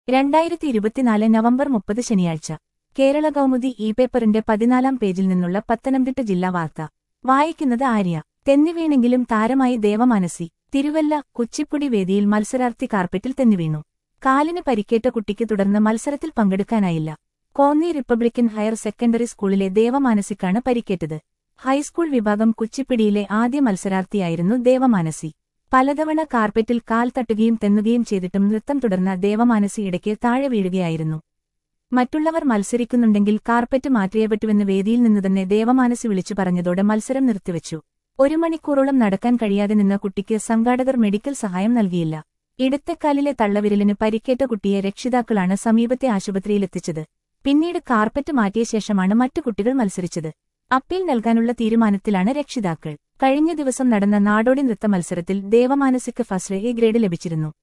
രണ്ടായിരത്തി ഇരുപത്തിനാല് നവംബർ മുപ്പത് ശനിയാഴ്ച കേരള കൗമുദി ഇ പേപ്പറിന്റെ പതിനാലാം പേജിൽ നിന്നുള്ള പത്തനംതിട്ട ജില്ലാ വാർത്ത വായിക്കുന്നത് ആര്യ തെന്നിവീണെങ്കിലും താരമായി ദേവമാനസി തിരുവല്ല കുച്ചിപ്പുടി വേദിയിൽ മത്സരാർത്ഥി കാർപ്പറ്റിൽ തെന്നിവീണു കാലിന് പരിക്കേറ്റ കുട്ടിക്ക് തുടർന്ന് മത്സരത്തിൽ പങ്കെടുക്കാനായില്ല കോന്നി റിപ്പബ്ലിക്കൻ ഹയർ സെക്കൻഡറി സ്കൂളിലെ ദേവമാനസിക്കാണ് പരിക്കേറ്റത് ഹൈസ്കൂൾ വിഭാഗം കുച്ചിപ്പിടിയിലെ ആദ്യ മത്സരാർത്ഥിയായിരുന്നു ദേവമാനസി പലതവണ കാർപ്പറ്റിൽ കാൽ തട്ടുകയും തെന്നുകയും ചെയ്തിട്ടും നൃത്തം തുടർന്ന ദേവമാനസി ഇടയ്ക്ക് താഴെ വീഴുകയായിരുന്നു മറ്റുള്ളവർ മത്സരിക്കുന്നുണ്ടെങ്കിൽ കാർപ്പറ്റ് മാറ്റിയേ പറ്റുവെന്ന് വേദിയിൽ നിന്ന് തന്നെ ദേവമാനസി വിളിച്ചു പറഞ്ഞതോടെ മത്സരം നിർത്തിവച്ചു ഒരു മണിക്കൂറോളം നടക്കാൻ കഴിയാതെ നിന്ന കുട്ടിക്ക് സംഘാടകർ മെഡിക്കൽ സഹായം നൽകിയില്ല ഇടത്തെക്കാലിലെ തള്ളവിരലിന് പരിക്കേറ്റ കുട്ടിയെ രക്ഷിതാക്കളാണ് സമീപത്തെ ആശുപത്രിയിലെത്തിച്ചത് പിന്നീട് കാർപ്പറ്റ് മാറ്റിയ ശേഷമാണ് മറ്റു കുട്ടികൾ മത്സരിച്ചത് അപ്പീൽ നൽകാനുള്ള തീരുമാനത്തിലാണ് രക്ഷിതാക്കൾ കഴിഞ്ഞ ദിവസം നടന്ന നാടോടി നൃത്ത മത്സരത്തിൽ ദേവമാനസിക്ക് ഫസ്റ്റ് എ ഗ്രേഡ് ലഭിച്ചിരുന്നു